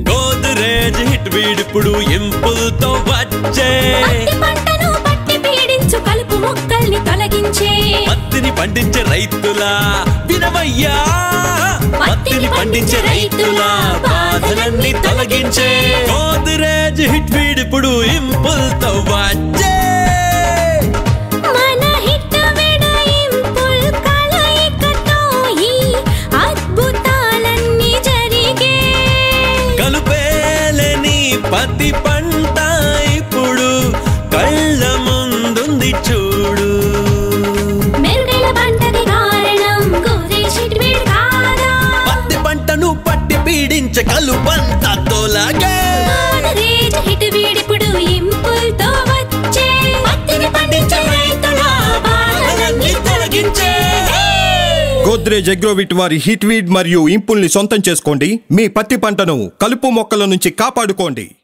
Godrej hit వీడిప్పుడు ఇంపుల్తో వచ్చే పత్తి పంటను పట్టి పీడించు కలుపు మొక్కల్ని తొలగించే పత్తిని పండించే రైతులా వినవయ్యా పత్తిని పండించే రైతులా బాధలన్నీ తొలగించే గోద్రేజ్ హిట్ వీడిప్పుడు ఇంపుల్తో వచ్చే మన హిట్ విడయింపుల్ కలయికతో ఈ అద్భుతాలన్నీ జరిగే కలుపేలని పత్తి పంట ఇప్పుడు కళ్ళ ముందుంది చూడు మెరుగైన పంటకి కారణం గోద్రేజ్ హిట్ వీడ్ కాదా పత్తి పంటను పట్టి పీడించే కలుపంత తోలాగే గోద్రేజ్ హిట్ వీడిప్పుడు ఇంపుల్తో వచ్చే పత్తిని పండించే రైతుల బాధలన్నీ తొలగించే గోద్రేజ్ అగ్రోవిట్ వారి హిట్ వీడ్ మరియు ఇంపుల్ని సొంతం చేసుకోండి మీ పత్తి పంటను కలుపు మొక్కల నుంచి కాపాడుకోండి